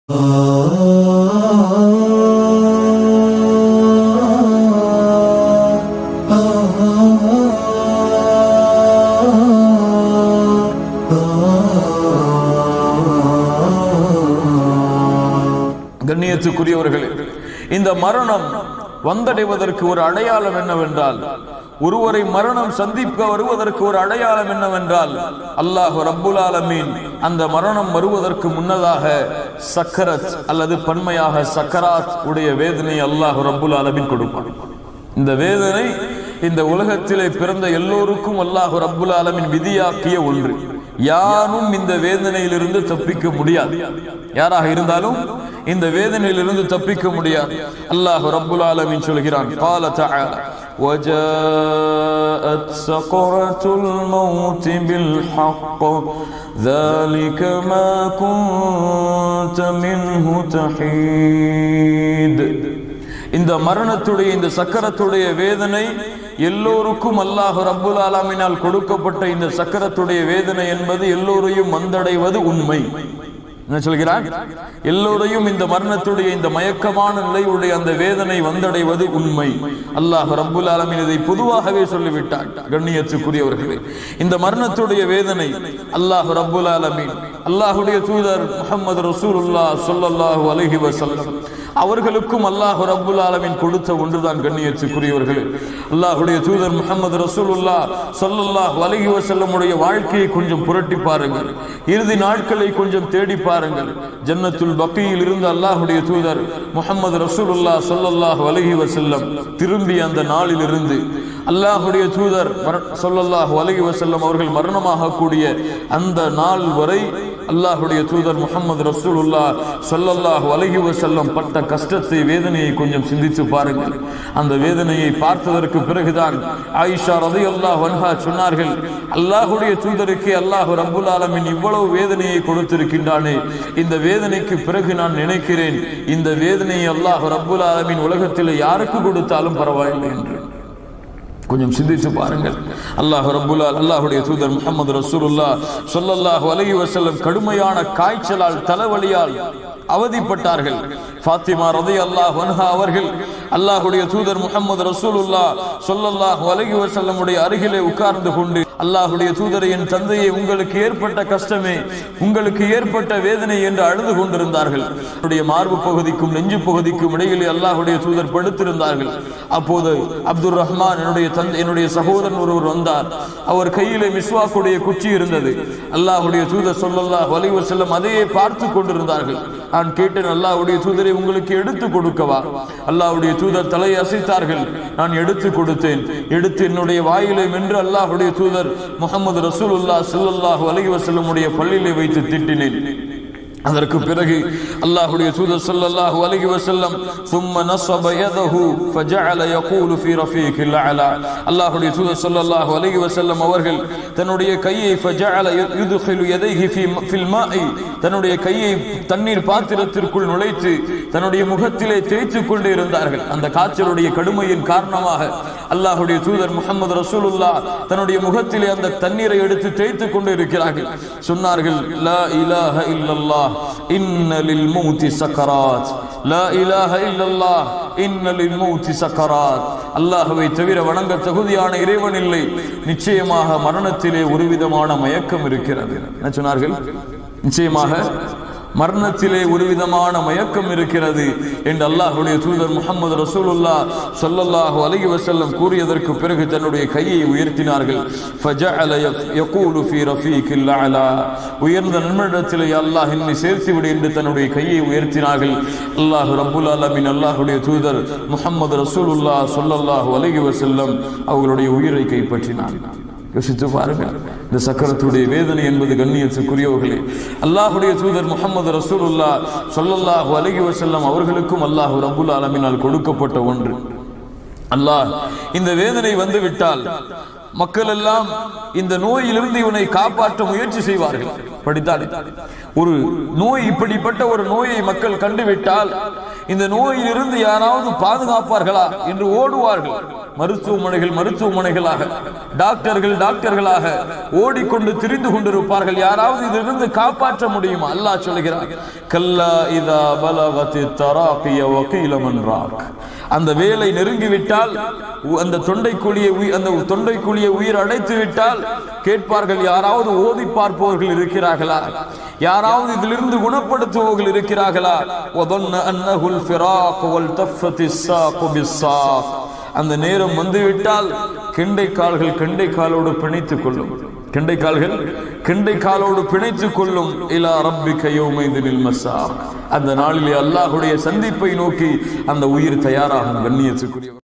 கண்ணியத்துக்குரியவர்களே இந்த மரணம் வந்தடைவதற்கு ஒரு அடையாளம் என்னவென்றால் ஒருவரை மரணம் சந்திக்க வருவதற்கு ஒரு அடையாளம் என்னவென்றால் அல்லாஹ் ரப்புல் ஆலமீன் அந்த மரணம் வருவதற்கு முன்னதாக சக்கரத் அல்லது பன்மையாக சக்கராத் உடைய வேதனை அல்லாஹ் ரப்புல் ஆலமீன் கொடுப்பான் இந்த வேதனை இந்த உலகத்திலே பிறந்த எல்லோருக்கும் அல்லாஹ் ரப்புல் ஆலமீன் விதியாக்கிய ஒன்று யாரும் இந்த வேதனையிலிருந்து தப்பிக்க முடியாது யாராக இருந்தாலும் இந்த வேதனையிலிருந்து தப்பிக்க முடியாது அல்லாஹ் ரப்புல் ஆலமீன் சொல்கிறான் قال تعالى وجاءت سقرة الموت بالحق ذلك ما كنت منه تحيد இந்த மரணத்துடைய இந்த சக்கரத்துடைய வேதனை எல்லோருக்கும் அல்லாஹ் ரப்புல் ஆலமினால் கொடுக்கப்பட்ட இந்த சக்கரத்துடைய வேதனை என்பது எல்லோரையும் வந்தடைவது உண்மை என்ன சொல்கிறார் எல்லோரையும் இந்த மரணத்துடைய இந்த மயக்கமான நிலையுடைய அந்த வேதனை வந்தடைவது உண்மை அல்லாஹ் ரப்புல் ஆலமின் இதை பொதுவாகவே சொல்லிவிட்டார் கண்ணியத்துக்குரியவர்களே இந்த மரணத்துடைய வேதனை அல்லாஹ் ரப்புல் ஆலமீன் அல்லாஹுடைய தூதர் முகமது ரசூலுல்லா சொல்லல்லாஹு அலைஹி வஸல்லம் அவர்களுக்கும் அல்லாஹ் ரப்புல் ஆலமீன் கொடுத்த ஒன்றுதான் கண்ணியத்துக்குரியவர்களே அல்லாஹுடைய தூதர் முகமது ரசூலுல்லா சொல்லல்லாஹு அலைஹி வஸல்லமுடைய வாழ்க்கையை கொஞ்சம் புரட்டி பாருங்கள் இறுதி நாட்களை கொஞ்சம் தேடி பாருங்கள் ஜன்னத்துல் பக்கியில் இருந்து அல்லாஹுடைய தூதர் முகமது ரசூலுல்லா சொல்லல்லாஹு அலைஹி வஸல்லம் திரும்பி அந்த நாளில் இருந்து அல்லாஹுடைய தூதர் சொல்லல்லாஹு அலைஹி வஸல்லம் அவர்கள் மரணமாக கூடிய அந்த நாள் வரை அல்லாஹுடைய தூதர் முகமது ரசூலுல்லா சொல்லல்லாஹு அலைஹி வஸல்லம் பட்ட கஷ்டத்தை வேதனையை கொஞ்சம் சிந்தித்து பாருங்கள் அந்த வேதனையை பார்த்ததற்கு பிறகுதான் ஆயிஷா ரலியல்லாஹு அன்ஹா சொன்னார்கள் அல்லாஹுடைய தூதருக்கு அல்லாஹ் ரப்புல் ஆலமீன் இவ்வளவு வேதனையை கொடுத்திருக்கின்றானே இந்த வேதனைக்கு பிறகு நான் நினைக்கிறேன் இந்த வேதனையை அல்லாஹ் ரப்புல் ஆலமீன் உலகத்தில் யாருக்கு கொடுத்தாலும் பரவாயில்லை என்று கொஞ்சம் சிந்தித்து பாருங்கள் அல்லாஹ் ரப்புல்லா அல்லாஹுடைய தூதர் முகமது ரசூலுல்லா சொல்லல்லாஹு அலைஹி வஸல்லம் கடுமையான காய்ச்சலால் தலைவலியால் அவதிப்பட்டார்கள் ஃபாத்திமா ரதி அல்லாஹ் வன்ஹா அவர்கள் அல்லாஹுடைய தூதர் முகமது ரசூலுல்லா சொல்லல்லாஹு அலைஹி வஸல்லமுடைய அருகிலே உட்கார்ந்து கொண்டு அல்லாஹுடைய தூதரை என் தந்தையை உங்களுக்கு ஏற்பட்ட கஷ்டமே உங்களுக்கு ஏற்பட்ட வேதனை என்று அழுது கொண்டிருந்தார்கள் அவருடைய மார்பு பகுதிக்கும் நெஞ்சு பகுதிக்கும் இடையிலே அல்லாஹுடைய தூதர் படுத்திருந்தார்கள் அப்போது அப்துல் ரஹ்மான் என்னுடைய தந்தை என்னுடைய சகோதரன் ஒருவர் வந்தார் அவர் கையிலே மிஸ்வாக்குடைய குச்சி இருந்தது அல்லாஹுடைய தூதர் சொல்லல்லாஹ் வலிவ செல்லம் அதையே பார்த்து கொண்டிருந்தார்கள் நான் கேட்டேன் அல்லாஹ்வுடைய தூதரை உங்களுக்கு எடுத்து கொடுக்கவா அல்லாஹ்வுடைய தூதர் தலையை அசைத்தார்கள் நான் எடுத்து கொடுத்தேன் எடுத்து என்னுடைய வாயிலை மென்று அல்லாஹ்வுடைய தூதர் முகமது ரசூலுல்லா ஸல்லல்லாஹு அலைஹி வஸல்லமுடைய பள்ளியிலே வைத்து திட்டினேன் அதற்கு பிறகு அல்லாஹ்வுடைய தூதர் ஸல்லல்லாஹு அலைஹி வஸல்லம் ثم نصب يده فجعل يقول في رفيق الاعلى அல்லாஹ்வுடைய தூதர் ஸல்லல்லாஹு அலைஹி வஸல்லம் அவர்கள் தன்னுடைய கையை فجعل يدخل يديه في في الماء தன்னுடைய கையை தண்ணீர் பாத்திரத்திற்குள் நுழைத்து தன்னுடைய முகத்திலே தேய்த்து கொண்டே இருந்தார்கள் அந்த காய்ச்சலுடைய கடுமையின் காரணமாக அல்லாஹ்வுடைய தூதர் முகமது ரசூலுல்லா தன்னுடைய முகத்திலே அந்த தண்ணீரை எடுத்து தேய்த்து கொண்டு இருக்கிறார்கள் சொன்னார்கள் லா இலாஹ இல்லல்லாஹ் இன்ன லில் மௌத்தி சக்கராத் லா இலாஹ இல்லல்லாஹ் இன்ன லில் மௌத்தி சக்கராத் அல்லாஹ்வை தவிர வணங்க தகுதியான இறைவன் இல்லை நிச்சயமாக மரணத்திலே ஒரு விதமான மயக்கம் இருக்கிறது என்ன சொன்னார்கள் நிச்சயமாக மரணத்திலே ஒரு விதமான மயக்கம் இருக்கிறது என்று அல்லாஹுடைய தூதர் முகமது ரசூலுல்லா சொல்லல்லாஹு அலைஹி வஸல்லம் கூறியதற்கு பிறகு தன்னுடைய கையை உயர்த்தினார்கள் ஃபஜஅல யகூலு ஃபீ ரஃபீகில் அலா உயர்ந்த நன்மடத்திலே அல்லாஹ் என்னை சேர்த்து விடு என்று தன்னுடைய கையை உயர்த்தினார்கள் அல்லாஹ் ரப்புல் ஆலமீன் அல்லாஹுடைய தூதர் முகமது ரசூலுல்லா சொல்லல்லாஹு அலைஹி வஸல்லம் அவர்களுடைய உயிரை கைப்பற்றினார் யோசித்து பாருங்கள் இந்த சக்கரத்துடைய வேதனை என்பது கண்ணியத்துக்குரியவர்களே அல்லாஹுடைய தூதர் முகமது ரசூலுல்லா சொல்லல்லாஹு அலைஹி வஸல்லம் அவர்களுக்கும் அல்லாஹு ரப்புல் ஆலமினால் கொடுக்கப்பட்ட ஒன்று அல்லாஹ் இந்த வேதனை வந்து விட்டால் மக்கள் எல்லாம் இந்த நோயிலிருந்து இவனை காப்பாற்ற முயற்சி செய்வார்கள் படித்தால் ஒரு நோய் இப்படிப்பட்ட ஒரு நோயை மக்கள் கண்டுவிட்டால் இந்த நோயிலிருந்து யாராவது பாதுகாப்பார்களா என்று ஓடுவார்கள் மருத்துவமனைகள் மருத்துவமனைகளாக டாக்டர்கள் டாக்டர்களாக ஓடிக்கொண்டு திரிந்து கொண்டிருப்பார்கள் யாராவது இதிலிருந்து காப்பாற்ற முடியுமா அல்லாஹ் சொல்கிறார் கல்லா இதா பலவதி தராபிய வக்கீலமன்றாக் அந்த வேலை நெருங்கிவிட்டால் உ- அந்த தொண்டைக்குழியை உயி- அந்த தொண்டைக்குழியை உயிர் அடைத்து விட்டால் கேட்பார்கள் யாராவது ஓதி பார்ப்பவர்கள் இருக்கிறார்களா யாராவது இதிலிருந்து குணப்படுத்துபவர்கள் இருக்கிறார்களா وظن أنه الفراق والتفت الساق بالساق அந்த நேரம் வந்துவிட்டால் கெண்டை கால்கள் கெண்டை காலோடு பிணைத்துக் கொள்ளும் கெண்டை கால்கள் கெண்டை காலோடு பிணைத்துக் கொள்ளும் இலா ரப்பிக்க யௌமைதினில் மஸாக் அந்த நாளிலே அல்லாஹ்வுடைய சந்திப்பை நோக்கி அந்த உயிர் தயாராகும் கண்ணியத்துக்குரிய